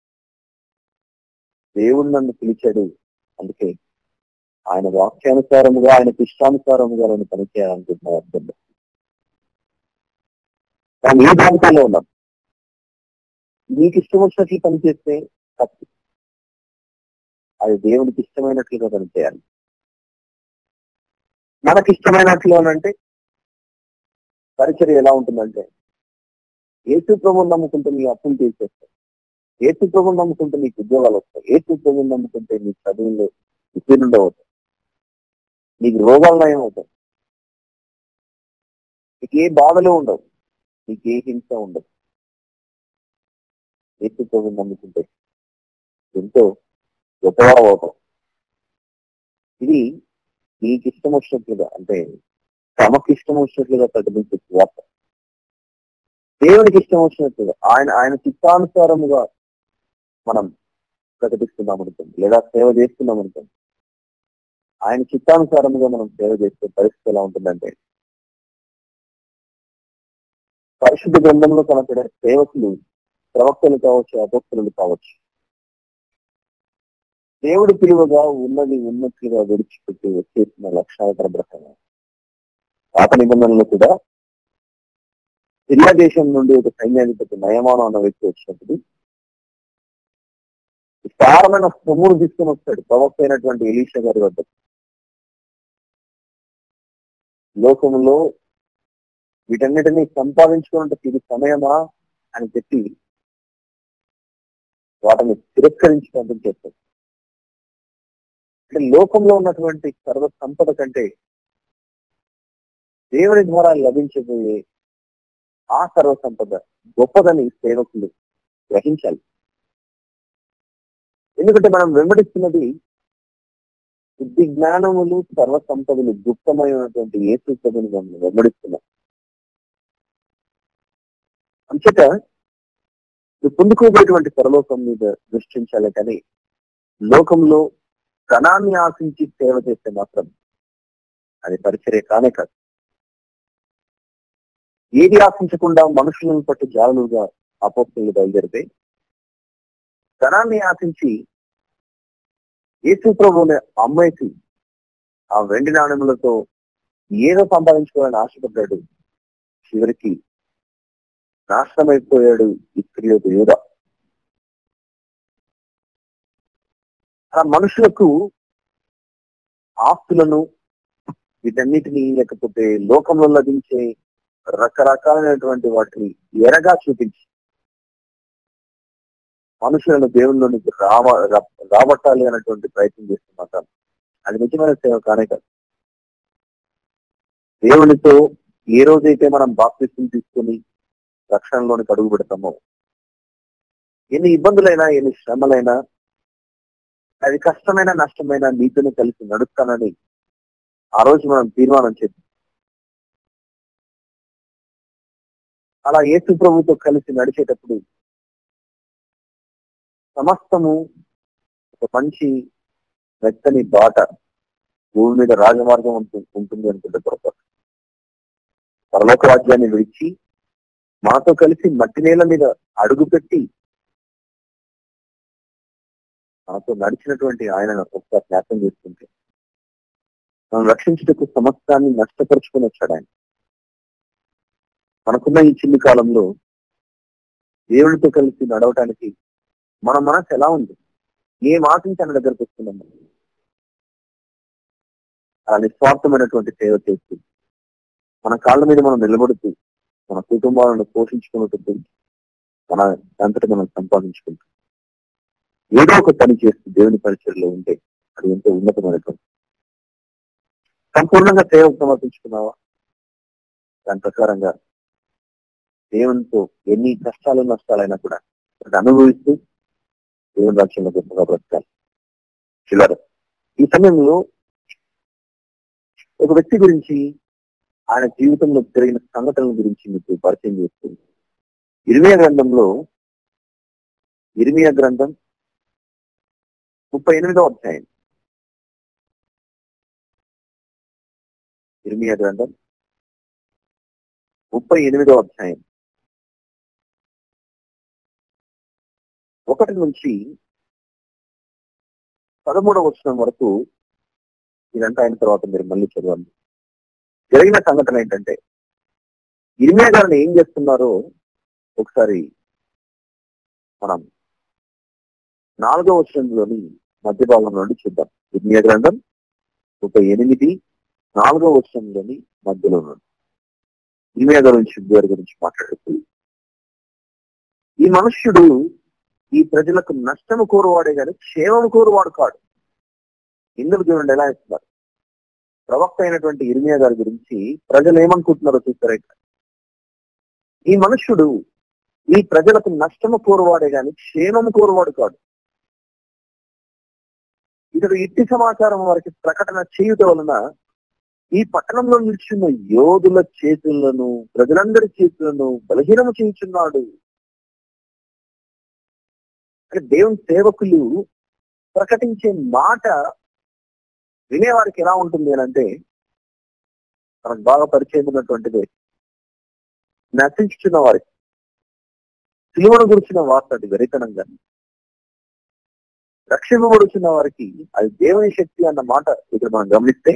దేవుడు నన్ను పిలిచాడు అందుకే ఆయన వాక్యానుసారముగా ఆయనకు ఇష్టానుసారముగా నేను పని చేయాలనుకుంటున్నాను అర్థం కానీ ఈ ప్రాంతాల్లో ఉన్నాం నీకు ఇష్టం వచ్చినట్లు పని చేస్తే తప్పు అది దేవునికి ఇష్టమైనట్లుగా పని చేయాలి మనకి ఇష్టమైనట్లు అని అంటే పరిచర్య ఎలా ఉంటుందంటే ఏసు ప్రభుని నమ్ముకుంటే నీ అప్పులు తీసేస్తాయి ఏసు ప్రభుని నమ్ముకుంటే నీకు ఉద్యోగాలు వస్తాయి ఏసు ప్రభుని నమ్ముకుంటే నీ చదువుల్లో ఉత్తీర్ణుడు అవుతాయి నీకు రోగాలు నయం అవుతాయి నీకు ఏ బాధలు ఉండవు నీకు ఏ హింస ఉండదు ఏసు ప్రభుని నమ్ముకుంటే ఎంతో గొప్పవాడు అవుతాం ఇది నీకు ఇష్టం వచ్చినట్లుగా అంటే తమకు ఇష్టం వచ్చినట్లుగా ప్రకటించే వార్త దేవునికి ఇష్టం వచ్చినట్లుగా ఆయన ఆయన చిత్తానుసారముగా మనం ప్రకటిస్తున్నాం అనుకోండి లేదా సేవ చేస్తున్నాం అనుకోండి ఆయన చిత్తానుసారముగా మనం సేవ చేసే పరిస్థితి ఎలా ఉంటుందంటే పరిశుద్ధ గ్రంథంలో కనపడే సేవకులు ప్రవక్తలు కావచ్చు అపస్తులు కావచ్చు దేవుడి పిలువగా ఉన్నది ఉన్నట్లుగా విడిచిపెట్టి వచ్చేసిన లక్షావతర బ్రహ్మ పాత నిబంధనలు కూడా సిరియా దేశం నుండి ఒక సైన్యాధిపతి నయమానం అన్న వ్యక్తి వచ్చినప్పుడు విస్తారమైన సొమ్మును తీసుకొని వస్తాడు ప్రవక్త అయినటువంటి ఎలీషా గారి వద్ద లోకంలో వీటన్నిటినీ సంపాదించుకున్నట్టు ఇది సమయమా అని చెప్పి వాటిని తిరస్కరించి పంపించేస్తాడు అంటే లోకంలో ఉన్నటువంటి సర్వ సంపద కంటే దేవుని ద్వారా లభించబోయే ఆ సర్వ సంపద గొప్పదని సేవకులు గ్రహించాలి ఎందుకంటే మనం వెంబడిస్తున్నది బుద్ధి జ్ఞానములు సర్వ సంపదలు గుప్తమైనటువంటి ఏ సూత్రములు మనం వెంబడిస్తున్నాం అంచేత నువ్వు పొందుకోబోయేటువంటి పరలోకం మీద దృష్టించాలి కానీ లోకంలో ధనాన్ని ఆశించి సేవ చేస్తే మాత్రం అది పరిచర్య కానే కాదు ఏది ఆశించకుండా మనుషులను పట్టు జాలుగా అపోస్తులు బయలుదేరితే ధనాన్ని ఆశించి యేసు ప్రభుని అమ్మేసి ఆ వెండి నాణ్యములతో ఏదో సంపాదించుకోవాలని ఆశపడ్డాడు చివరికి నాశనమైపోయాడు ఇస్త్రీయకు యూద ఆ మనుషులకు ఆస్తులను వీటన్నిటిని లేకపోతే లోకంలో లభించే రకరకాలైనటువంటి వాటిని ఎరగా చూపించి మనుషులను దేవుళ్ళలోనికి రావ రాబట్టాలి అన్నటువంటి ప్రయత్నం చేస్తున్నమాట అది నిజమైన సేవ కానే కాదు దేవునితో ఏ రోజైతే మనం బాప్తిస్తం తీసుకుని రక్షణలోనికి అడుగు పెడతామో ఎన్ని ఇబ్బందులైనా ఎన్ని శ్రమలైనా అది కష్టమైన నష్టమైన నీతిని కలిసి నడుస్తానని ఆ రోజు మనం తీర్మానం చేద్దాం అలా యేసు ప్రభుతో కలిసి నడిచేటప్పుడు సమస్తము ఒక మంచి మెత్తని బాట భూమి మీద రాజమార్గం ఉంటుంది ఉంటుంది అనుకుంటే పొరపాటు పరలోక రాజ్యాన్ని విడిచి మాతో కలిసి మట్టి నేల మీద అడుగు పెట్టి మనతో నడిచినటువంటి ఆయన ఒకసారి జ్ఞాపకం చేసుకుంటే మనం రక్షించుటకు సమస్తాన్ని నష్టపరుచుకొని వచ్చాడు ఆయన మనకున్న ఈ చిన్ని కాలంలో దేవుడితో కలిసి నడవటానికి మన మనసు ఎలా ఉంది ఏం ఆశించి ఆయన దగ్గరకు వస్తున్నాం మనం? అలా నిస్వార్థమైనటువంటి సేవ చేస్తూ మన కాళ్ళ మీద మనం నిలబడుతూ మన కుటుంబాలను పోషించుకున్నట్టు మన అంతటి మనం సంపాదించుకుంటాం ఏదో ఒక పని చేస్తూ దేవుని పరిచయలో ఉంటే అది ఎంతో ఉన్నతమైనటువంటి సంపూర్ణంగా సేవ సమర్పించుకున్నావా దాని ప్రకారంగా దేవునితో ఎన్ని కష్టాలు నష్టాలైనా కూడా వాటిని అనుభవిస్తూ దేవుని రాజ్యంలో గొప్పగా బ్రతకాలి చిల్లర ఈ సమయంలో ఒక వ్యక్తి గురించి ఆయన జీవితంలో జరిగిన సంఘటనల గురించి మీకు పరిచయం చేస్తుంది ఇరిమియా గ్రంథంలో ఇరిమియా గ్రంథం ముప్పై ఎనిమిదో అధ్యాయం ఇర్మియా గ్రంథం ముప్పై ఎనిమిదో అధ్యాయం ఒకటి నుంచి పదమూడవ వచనం వరకు ఇదంతా అయిన తర్వాత మీరు మళ్ళీ చదవండి జరిగిన సంఘటన ఏంటంటే ఇర్మియా గారిని ఏం చేస్తున్నారో ఒకసారి మనం నాలుగో వచనంలోని మధ్య భాగం నుండి చూద్దాం ఇర్మియా గ్రంథం ముప్పై ఎనిమిది నాలుగో వచనంలోని మధ్యలో నుండి ఇర్మియా గురించి గారి గురించి మాట్లాడుతూ ఈ మనుష్యుడు ఈ ప్రజలకు నష్టము కోరువాడే కానీ క్షేమము కోరువాడు కాడు ఇందుకు చూడండి ఎలా ఇస్తున్నారు ప్రవక్త అయినటువంటి ఇర్మియా గారి గురించి ప్రజలు ఏమనుకుంటున్నారో చూస్తారా ఇక్కడ ఈ మనుష్యుడు ఈ ప్రజలకు నష్టము కోరువాడే గాని క్షేమము కోరువాడు కాడు ఇతడు ఇట్టి సమాచారం వారికి ప్రకటన చేయుట వలన ఈ పట్టణంలో నిల్చున్న యోధుల చేతులను ప్రజలందరి చేతులను బలహీనము చేయుచున్నాడు అంటే దేవుని సేవకులు ప్రకటించే మాట వినేవారికి ఎలా ఉంటుంది అని అంటే మనకు బాగా పరిచయం ఉన్నటువంటిది నశించుతున్న వారికి సిలువను గురించిన వార్త అది వెరితనంగా రక్షింపబడుచున్న వారికి అది దేవుని శక్తి అన్న మాట ఇక్కడ మనం గమనిస్తే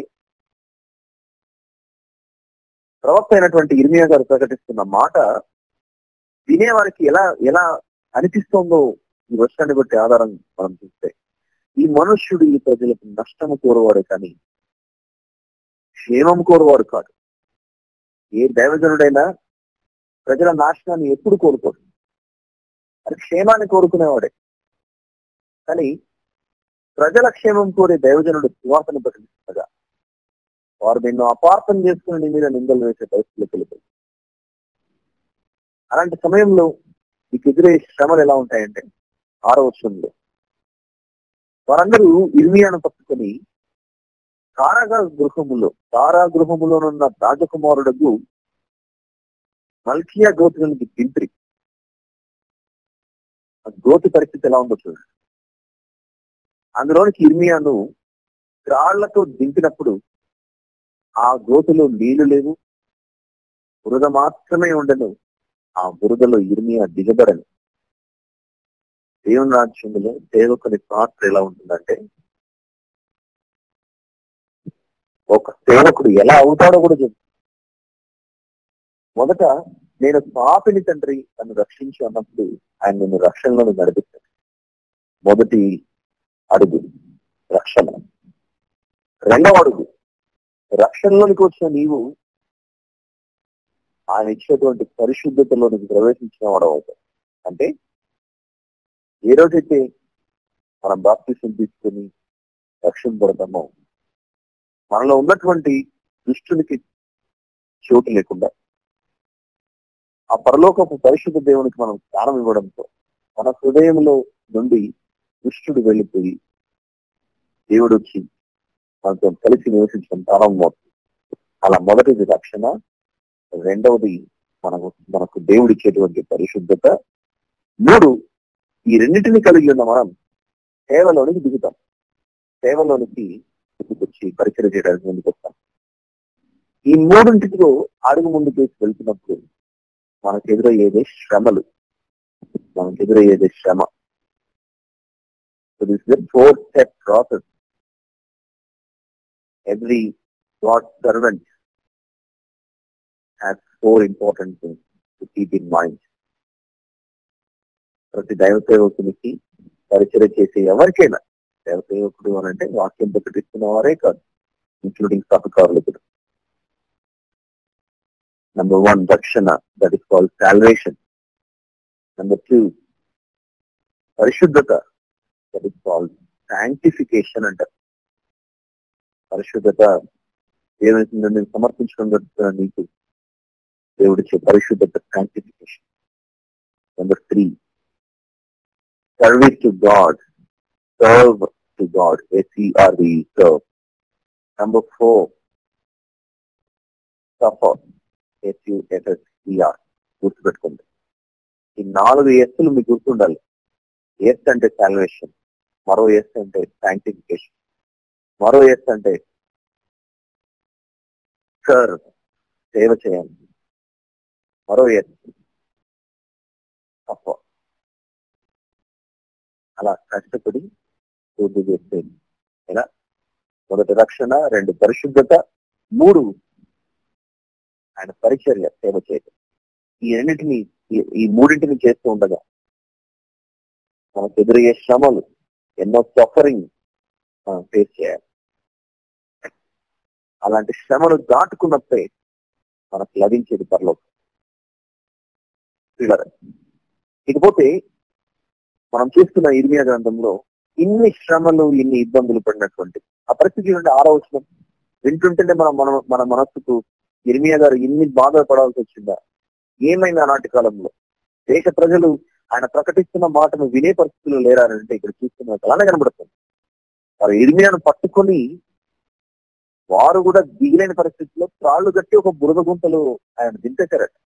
ప్రవక్త అయినటువంటి ఇర్మియా గారు ప్రకటిస్తున్న మాట వినేవారికి ఎలా ఎలా అనిపిస్తుందో ఈ వర్షాన్ని బట్టి ఆధారం మనం చూస్తే ఈ మనుష్యుడు ఈ ప్రజలకు నష్టము కోరువాడు కానీ క్షేమం కోరువాడు కాదు ఏ దైవజనుడైనా ప్రజల నాశనాన్ని ఎప్పుడు కోరుకోడు అది క్షేమాన్ని కోరుకునేవాడే కానీ ప్రజల క్షేమం కోరే దైవజనుడు సువాసన ప్రకటిస్తుండగా వారు నిన్ను అపార్థం చేసుకుని నీ మీద నిందలు వేసే పరిస్థితులకు వెళ్ళిపోయి అలాంటి సమయంలో మీకు ఎదురయ్యే శ్రమలు ఎలా ఉంటాయంటే ఆరో వర్షంలో వారందరూ ఇర్మియాను పట్టుకొని కారాగార గృహములో కారాగృహములోనున్న రాజకుమారుడకు మల్కియా గోత్రునికి దింపి ఆ గోతి పరిస్థితి ఎలా ఉందో చూడండి అందులోనికి ఇర్మియాను రాళ్లతో దింపినప్పుడు ఆ గోతులో నీళ్లు లేవు బురద మాత్రమే ఉండను ఆ బురదలో ఇర్మియా దిగబడను దేవుని రాజ్యంలో సేవకుని పాత్ర ఎలా ఉంటుందంటే ఒక సేవకుడు ఎలా అవుతాడో కూడా చెప్తాడు మొదట నేను పాపిని తండ్రి నన్ను రక్షించి అన్నప్పుడు ఆయన నిన్ను రక్షణలో నడిపిస్తాడు మొదటి అడుగు రక్షణ రెండవ అడుగు రక్షణలోనికి వచ్చిన నీవు ఆయన ఇచ్చినటువంటి పరిశుద్ధతలోనికి ప్రవేశించిన వాడు అవుతావు అంటే ఏ రోజైతే మనం బాప్తిసం తీసుకుని రక్షింపబడతామో మనలో ఉన్నటువంటి దుష్టునికి చోటు లేకుండా ఆ పరలోకపు పరిశుద్ధ దేవునికి మనం స్థానం ఇవ్వడంతో మన హృదయంలో నుండి దుష్టుడు వెళ్ళిపోయి దేవుడు వచ్చి మనతో కలిసి నివసించడం ప్రారంభమవుతుంది అలా మొదటిది రక్షణ రెండవది మనకు మనకు దేవుడిచ్చేటువంటి పరిశుద్ధత మూడు ఈ రెండింటిని కలిగి ఉన్న మనం సేవలోనికి దిగుతాం సేవలోనికి వచ్చి పరిచయం చేయడానికి ముందుకు వస్తాం ఈ మూడింటిలో అడుగు ముందుకు వేసి వెళ్తున్నప్పుడు మనకు ఎదురయ్యేదే శ్రమలు మనకు ఎదురయ్యేదే శ్రమ So this is a four step process. Every God servant has four important things to keep in mind. ప్రతి దైవ సేవకునికి పరిచయం చేసే ఎవరికైనా దైవ సేవకుడు అని అంటే వాక్యం ప్రకటిస్తున్న వారే కాదు ఇంక్లూడింగ్ సహకారులు కూడా నెంబర్ వన్ రక్షణ that is called salvation number two పరిశుద్ధత దట్ ఇస్ కాల్డ్ శాంటిఫికేషన్ అంటారు పరిశుద్ధత దేవుని నేను సమర్పించడం జరుగుతున్న నీకు దేవుడిచ్చే పరిశుద్ధత sanctification number three service to God serve to God S E R V serve number four suffer S U S S E R గుర్తుపెట్టుకోండి ఈ నాలుగు ఎస్సులు మీకు గుర్తుండాలి ఎస్ అంటే సాల్వేషన్ మరో ఎస్ అంటే సాంక్టిఫికేషన్ మరో ఎస్ అంటే సర్వ్ సేవ చేయాలి మరో ఎస్ సఫర్ అలా కష్టపడి పూర్తి చేసేది ఎలా మొదటి రక్షణ రెండు పరిశుద్ధత మూడు ఆయన పరిచర్య సేవ చేయడం ఈ రెండింటిని ఈ- ఈ మూడింటిని చేస్తూ ఉండగా మనకు ఎదురయ్యే శ్రమలు ఎన్నో సఫరింగ్ మనం ఫేస్ చేయాలి అలాంటి శ్రమలు దాటుకున్నప్పుడే మనకు లభించేది పరలోకం పిల్లలు. ఇకపోతే మనం చూస్తున్న ఇర్మియా గ్రంథంలో ఇన్ని శ్రమలు ఇన్ని ఇబ్బందులు పడినటువంటి ఆ పరిస్థితి నుండి ఆరో వచ్చిన వింటుంటేనే మన మన మన మనస్సుకు ఇర్మియా గారు ఇన్ని బాధలు పడాల్సి వచ్చిందా ఏమైంది ఆనాటి కాలంలో దేశ ప్రజలు ఆయన ప్రకటిస్తున్న మాటను వినే పరిస్థితులు లేరారంటే ఇక్కడ చూస్తున్న అలానే కనబడుతుంది వారు ఇర్మియాను పట్టుకొని వారు కూడా దిగిలేని పరిస్థితుల్లో త్రాళ్ళు కట్టి ఒక బురద గుంతలు ఆయన దింపేశారట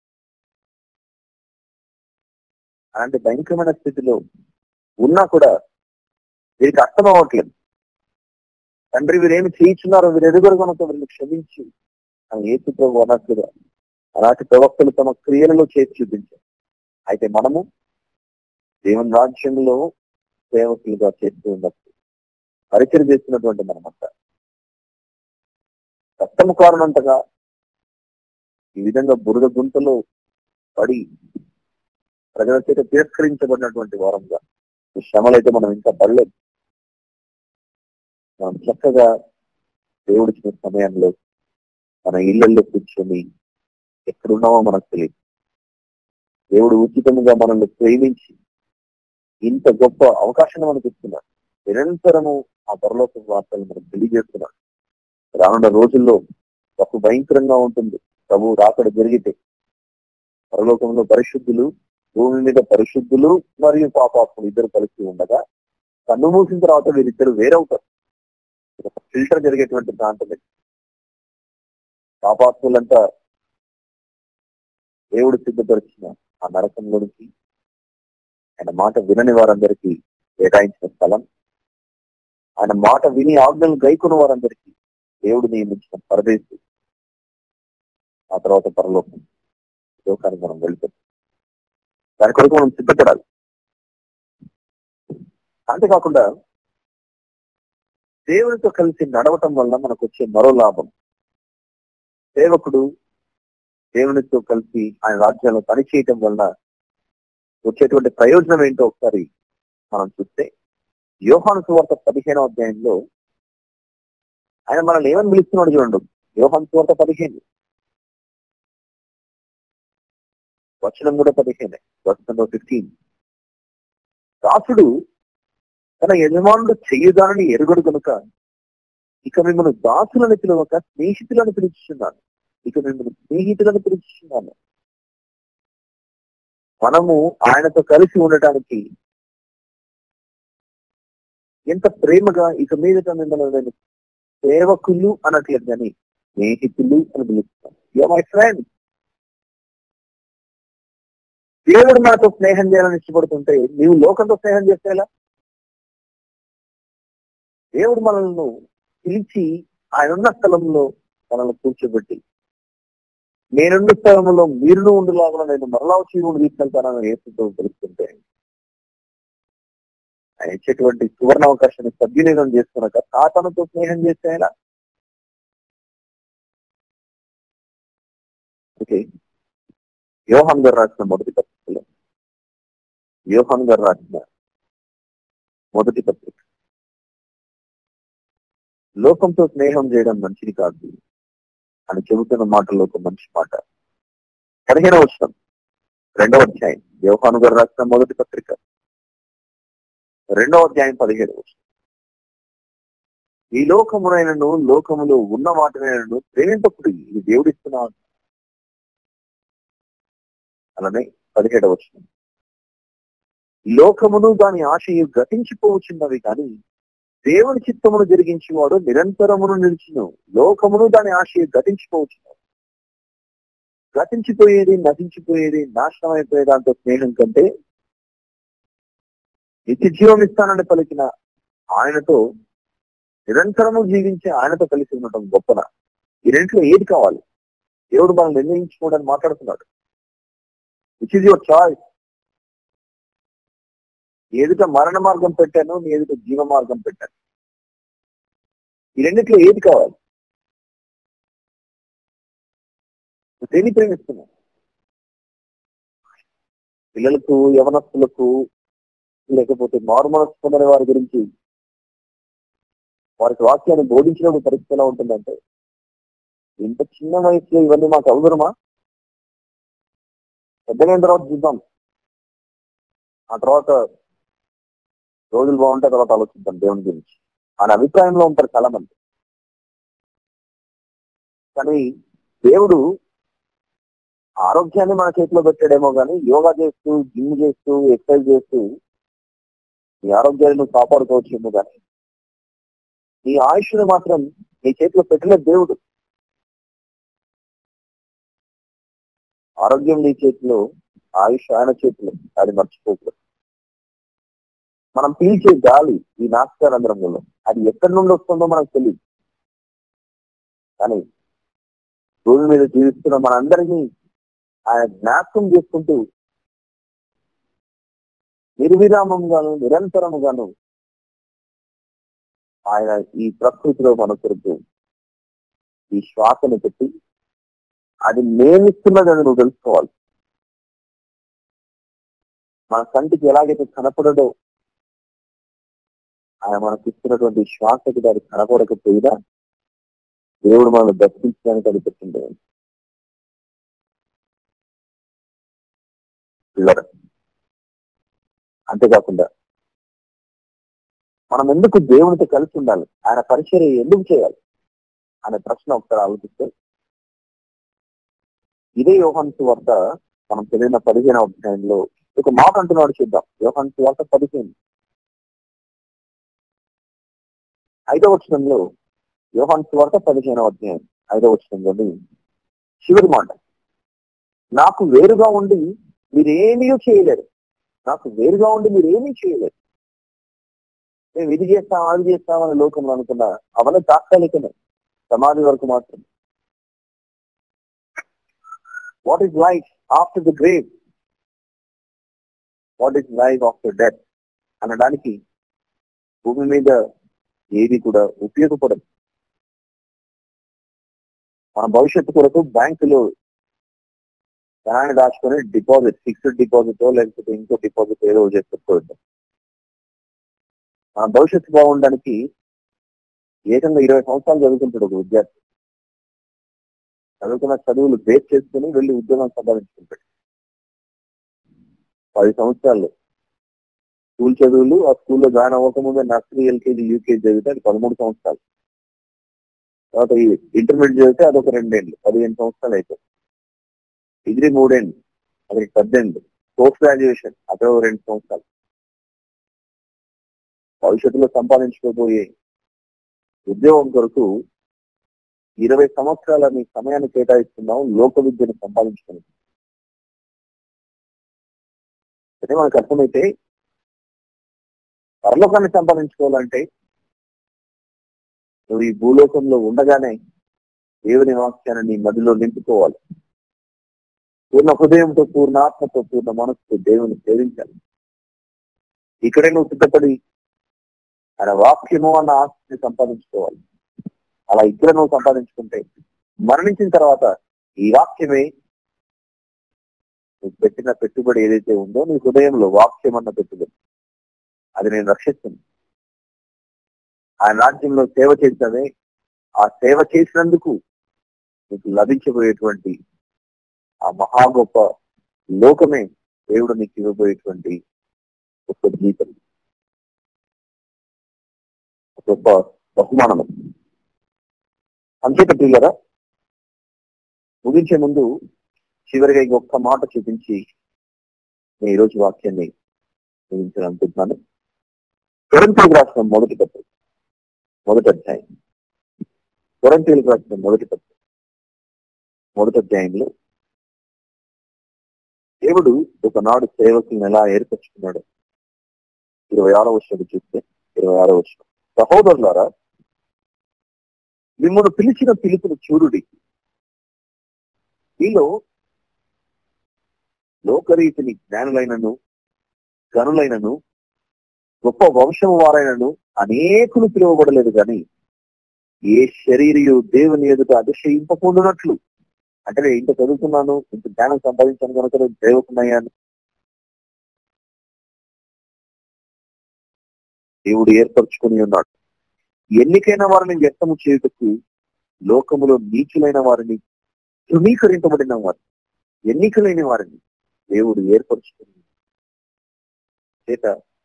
అలాంటి భయంకరమైన స్థితిలో ఉన్నా కూడా వీరికి అర్థం అవ్వట్లేదు తండ్రి వీరేమి చేయించున్నారో వీరు ఎదుగురు కనుక వీరిని క్షమించి అని ఏసు ప్రభు అన్నట్లుగా అలాంటి ప్రవక్తలు తమ క్రియలలో చేసి చూపించారు అయితే మనము దేవుని రాజ్యంలో సేవకులుగా చేస్తూ ఉన్నప్పుడు పరిచయం చేస్తున్నటువంటి మనమంతా కష్టము కారణంతగా ఈ విధంగా బురద గుంతలో పడి ప్రజల చేత తిరస్కరించబడినటువంటి వారంగా ఈ శ్రమలైతే మనం ఇంకా పడలేదు మనం చక్కగా దేవుడిచ్చిన సమయంలో మన ఇళ్లలో కూర్చొని ఎక్కడున్నామో మనకు తెలియదు దేవుడు ఉచితముగా మనల్ని ప్రేమించి ఇంత గొప్ప అవకాశాన్ని మనకు ఇస్తున్నాడు నిరంతరము ఆ పరలోక వార్తలు మనకు తెలియజేస్తున్నాడు రానున్న రోజుల్లో బహు భయంకరంగా ఉంటుంది ప్రభు రాకడ జరిగితే పరలోకంలో పరిశుద్ధులు భూమి మీద పరిశుద్ధులు మరియు పాపాత్ములు ఇద్దరు కలిసి ఉండగా కన్ను మూసిన తర్వాత వీరిద్దరు వేరవుతారు ఫిల్టర్ జరిగేటువంటి ప్రాంతమే పాపాత్ములంతా దేవుడు సిద్ధపరిచిన ఆ నరకంలోనికి ఆయన మాట వినని వారందరికీ కేటాయించిన స్థలం ఆయన మాట విని ఆజ్ఞలు గైకున్న వారందరికీ దేవుడు నియమించిన పరదేశి ఆ తర్వాత పరలోకం లోకానికి మనం వెళ్తాం దాని కొరకు మనం సిద్ధపడాలి అంతేకాకుండా దేవునితో కలిసి నడవటం వల్ల మనకు వచ్చే మరో లాభం సేవకుడు దేవునితో కలిసి ఆయన రాజ్యంలో పనిచేయటం వల్ల వచ్చేటువంటి ప్రయోజనం ఏంటో ఒకసారి మనం చూస్తే యోహాను సువార్త పదిహేనవ అధ్యాయంలో ఆయన మనల్ని ఏమని పిలుస్తున్నాడు చూడండి యోహాను సువార్త పదిహేను వచనం కూడా పదిహేనే వచనంలో ఫిఫ్టీన్ దాసుడు తన యజమానుడు చెయ్యదానని ఎరుగడు కనుక ఇక మిమ్మల్ని దాసులను పిలవక స్నేహితులను పిలుచున్నాను ఇక మిమ్మల్ని స్నేహితులను పిలుచున్నాను మనము ఆయనతో కలిసి ఉండటానికి ఎంత ప్రేమగా ఇక మీదట మిమ్మల్ని నేను సేవకులు అనట్లేదు కానీ స్నేహితులు అని పిలుస్తాను యు మై ఫ్రెండ్ దేవుడు నాతో స్నేహం చేయాలని ఇష్టపడుతుంటే నీవు లోకంతో స్నేహం చేస్తే ఎలా దేవుడు మనల్ని పిలిచి ఆయన ఉన్న స్థలంలో మనల్ని కూర్చోబెట్టి నేనున్న స్థలంలో మీరును ఉండలాగా నేను మరలా వచ్చి ఉండి తీసుకెళ్తానని ఏసుతో తెలుస్తుంటే ఆయన ఇచ్చేటువంటి సువర్ణ అవకాశాన్ని సద్వినియోగం చేసుకున్నాక సాతనతో స్నేహం చేస్తే ఎలా ఓకే యోహాన్ గారు రాసిన మొదటి పత్రికలో యోహాన్ గారు రాసిన మొదటి పత్రిక లోకంతో స్నేహం చేయడం మంచిది కాదు అని చెబుతున్న మాటలో ఒక మంచి మాట పదిహేనవ వచ్చిన రెండవ అధ్యాయం యోహాను గారు రాసిన మొదటి పత్రిక రెండవ అధ్యాయం పదిహేడు వచ్చిన ఈ లోకమునైనను లోకములో ఉన్న వాటినైనను ప్రేమింపకుడు ఇది దేవుడిస్తున్నాడు అలానే పదిహేడవ వచనం లోకమును దాని ఆశయు గతించిపోవచ్చున్నవి కానీ దేవుని చిత్తమును జరిగించేవాడు నిరంతరమును నిలిచిను లోకమును దాని ఆశయు గతించిపోవచ్చున్నవి గతించిపోయేది నశించిపోయేది నాశనం అయిపోయే దాంతో స్నేహం కంటే నిత్య జీవం ఇస్తానని పలికిన ఆయనతో నిరంతరము జీవించే ఆయనతో కలిసి ఉండటం గొప్పన ఈ రెంట్లో ఏది కావాలి దేవుడు మనం నిర్ణయించుకోవడానికి మాట్లాడుతున్నాడు విచ్ ఇస్ యువర్ చాయిస్ ఏదిట మరణ మార్గం పెట్టాను నీ ఎదుట జీవ మార్గం పెట్టాను ఈ రెండిట్లో ఏది కావాలి నువ్వు దేన్ని ప్రేమిస్తున్నావు పిల్లలకు యవనస్తులకు లేకపోతే మారుమనస్సు పొందిన వారి గురించి వారికి వాక్యాన్ని బోధించడం పరిస్థితి ఎలా ఉంటుందంటే ఇంత చిన్న వయసులో ఇవన్నీ మాకు అవసరమా పెద్దగైన తర్వాత చూద్దాం ఆ తర్వాత రోజులు బాగుంటే తర్వాత ఆలోచిద్దాం దేవుని గురించి ఆయన అభిప్రాయంలో ఉంటారు చాలా మంది కానీ దేవుడు ఆరోగ్యాన్ని మన చేతిలో పెట్టాడేమో కానీ యోగా చేస్తూ జిమ్ చేస్తూ ఎక్సర్సైజ్ చేస్తూ నీ ఆరోగ్యాన్ని నువ్వు కాపాడుకోవచ్చేమో కానీ నీ ఆయుష్ను మాత్రం నీ చేతిలో పెట్టలేదు దేవుడు ఆరోగ్యం నీ చేతిలో ఆయుష్ ఆయన చేతిలో అది మర్చిపోకూడదు మనం పీల్చే గాలి ఈ నాటకారంధ్రంలో అది ఎక్కడి నుండి వస్తుందో మనకు తెలియదు కానీ భూమి మీద జీవిస్తున్న మనందరినీ ఆయన జ్ఞాపకం చేసుకుంటూ నిర్విరామంగాను నిరంతరముగాను ఆయన ఈ ప్రకృతిలో మన కొరకు ఈ శ్వాసను పెట్టి అది నేమిస్తున్నదని నువ్వు తెలుసుకోవాలి మన కంటికి ఎలాగైతే కనపడదో ఆయన మనకి ఇస్తున్నటువంటి శ్వాసకి దానికి కనపడకపోయినా దేవుడు మనల్ని దర్శించడానికి అది పెట్టిండే పిల్లలు అంతేకాకుండా మనం ఎందుకు దేవునితో కలిసి ఉండాలి ఆయన పరిచర్య ఎందుకు చేయాలి అనే ప్రశ్న ఒకసారి ఆలోచిస్తే ఇదే యోహాన్ వార్త మనం తెలియని పదిహేను అధ్యాయంలో ఒక మాట అంటున్నాడు చూద్దాం యోహాన్ వార్త పదిహేను ఐదవ వచనంలో యోహాన్ వార్త పదిహేనవ అధ్యాయం ఐదవ వచనంలోని చివరి మాట నాకు వేరుగా ఉండి మీరేమీ చేయలేరు నాకు వేరుగా ఉండి మీరు ఏమీ చేయలేరు మేము ఇది చేస్తాం అది చేస్తాం అని లోకంలో అనుకున్నా అవన్నీ తాత్కాలికమే సమాధి వరకు మాత్రం what is life after the grave what is life after death అనడానికి భూమి మీద ఏది కూడా ఉపయోగపడదు మన భవిష్యత్తు కొరకు బ్యాంకులో ధనాన్ని దాచుకొని డిపాజిట్ ఫిక్స్డ్ డిపాజిట్ లేకపోతే ఇంకో డిపాజిట్ ఏదో చేసుకోవద్దు మన భవిష్యత్తు బాగుండడానికి ఏకంగా ఇరవై సంవత్సరాలు చదువుకుంటాడు ఒక విద్యార్థి చదువుకున్న చదువులు బేస్ చేసుకుని వెళ్ళి ఉద్యోగం సంపాదించుకుంటాడు పది సంవత్సరాలు స్కూల్ చదువులు ఆ స్కూల్లో జాయిన్ అవ్వకముందే నర్సరీ ఎల్కేజీ యూకేజీ చదివితే అది పదమూడు సంవత్సరాలు తర్వాత ఈ ఇంటర్మీడియట్ చదివితే అదొక రెండేళ్ళు పదిహేను సంవత్సరాలు అయిపోయి డిగ్రీ మూడేళ్ళు అది పద్దెనిమిది పోస్ట్ గ్రాడ్యుయేషన్ అక్కడ ఒక రెండు సంవత్సరాలు భవిష్యత్తులో సంపాదించుకోబోయే ఉద్యోగం కొరకు ఇరవై సంవత్సరాల మీ సమయాన్ని కేటాయిస్తున్నాం లోక విద్యను సంపాదించుకుని అయితే మనకు అర్థమైతే పరలోకాన్ని సంపాదించుకోవాలంటే నువ్వు ఈ భూలోకంలో ఉండగానే దేవుని వాక్యాన్ని నీ మదిలో నింపుకోవాలి పూర్ణ హృదయంతో పూర్ణ ఆత్మతో పూర్ణ మనసుతో దేవుని సేవించాలి ఇక్కడే నువ్వు సిద్ధపడి ఆయన వాక్యము అన్న ఆస్తిని సంపాదించుకోవాలి అలా ఇక్కడ నువ్వు సంపాదించుకుంటే మరణించిన తర్వాత ఈ వాక్యమే నువ్వు పెట్టిన పెట్టుబడి ఏదైతే ఉందో నీ హృదయంలో వాక్యం అన్న పెట్టుబడి అది నేను రక్షిస్తుంది ఆయన రాజ్యంలో సేవ చేసినవే ఆ సేవ చేసినందుకు నీకు లభించబోయేటువంటి ఆ మహా గొప్ప లోకమే దేవుడు నీకు ఇవ్వబోయేటువంటి గొప్ప జీవితం గొప్ప బహుమానం అంచేత పిల్లరా ముగించే ముందు చివరిగా ఇంకొక మాట చూపించి నేను ఈరోజు వాక్యాన్ని ముగించాలనుకుంటున్నాను కొరంతీలకు రాసిన మొదటి పత్రిక మొదటి అధ్యాయం కొరంతీలకు రాసిన మొదటి పత్రిక మొదటి అధ్యాయంలో దేవుడు ఒకనాడు సేవకులను ఎలా ఏర్పరచుకున్నాడు ఇరవై ఆరో వర్షం చూస్తే ఇరవై ఆరో వర్షం సహోదరులారా మిమ్మల్ని పిలిచిన పిలుపును చూడుడి మీలో లోకరీతిని జ్ఞానులైనను గనులైనను గొప్ప వంశము వారైనను అనేకులు పిలువబడలేదు కానీ ఏ శరీరయు దేవుని ఎదుట అతిశయింపకుండానట్లు అంటే నేను ఇంత చదువుతున్నాను ఇంత జ్ఞానం సంపాదించాను కనుక నేను దేవుకున్నాయాను దేవుడు ఏర్పరచుకుని ఉన్నాడు ఎన్నికైన వారిని వ్యక్తము చేయుటకు లోకములో నీచులైన వారిని తృణీకరింపబడిన వారిని ఎన్నికలైన వారిని దేవుడు ఏర్పరచుకుని చేత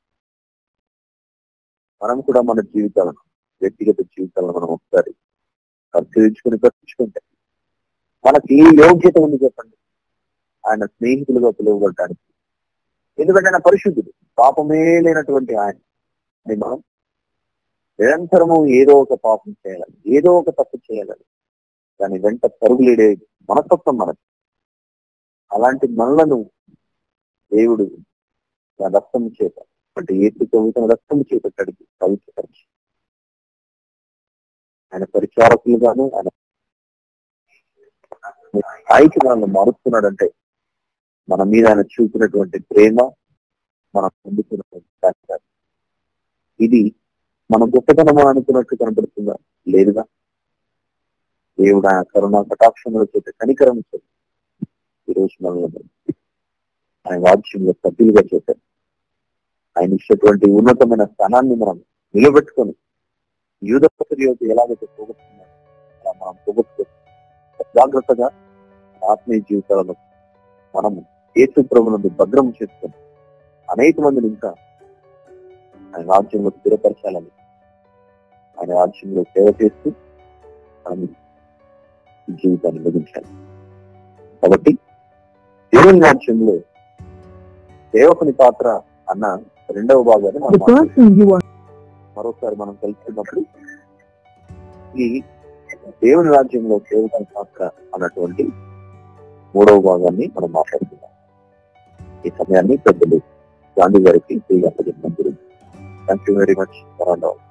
మనం కూడా మన జీవితాలను వ్యక్తిగత జీవితాలను మనం ఒకసారి పరిశీలించుకుని పట్టించుకుంటే మనకి ఏ యోగ్యత ఉంది చెప్పండి ఆయన స్నేహితులుగా పిలువబడటానికి ఎందుకంటే ఆయన పరిశుద్ధుడు పాపమే లేనటువంటి ఆయన అని మనం నిరంతరము ఏదో ఒక పాపం చేయాలని ఏదో ఒక తప్పు చేయాలని దాని వెంట పరుగులేడే మనస్తత్వం మనకి అలాంటి మనలను దేవుడు తన రక్తము చేత అంటే ఏసు తన రక్తము చేత కడిగి పవిత్రపరిచి ఆయన పరిచారకులుగాను ఆయన స్థాయికి మనల్ని మారుస్తున్నాడంటే మన మీద ఆయన చూపినటువంటి ప్రేమ మనం పొందుతున్నటువంటి సాక్ష్యాలు. ఇది మన గొప్పతనం అనుకున్నట్టు కనబడుతుందా లేదుగా దేవుడు ఆయన కరుణ కటాక్షముల చేత కనికరం చేత ఈరోజు మనల్ని ఆయన వాద్యంలో సభ్యులుగా చేశారు ఆయన ఇచ్చినటువంటి ఉన్నతమైన స్థానాన్ని మనం నిలబెట్టుకొని యూధ యొక్క ఎలాగైతే పోగొట్టుకున్నాం అలా మనం పోగొట్టుకొని జాగ్రత్తగా ఆత్మీయ జీవితాలను మనము ఏసు ప్రభునందు భద్రం చేసుకొని అనేక మందిని ఇంకా ఆయన రాజ్యంలో స్థిరపరచాలని ఆయన రాజ్యంలో సేవ చేస్తూ మనం ఈ జీవితాన్ని ముగించాలి కాబట్టి దేవుని రాజ్యంలో సేవకుని పాత్ర అన్న రెండవ భాగాన్ని The మనం మాట్లాడుకుందాం. person you are మరోసారి మనం కలుసుకున్నప్పుడు ఈ దేవుని రాజ్యంలో సేవకుని పాత్ర అన్నటువంటి మూడవ భాగాన్ని మనం మాట్లాడుకుందాం ఈ సమయాన్ని పెద్దలు గాంధీ గారికి తిరిగి అప్పచెప్పడం గురించి thank you very much for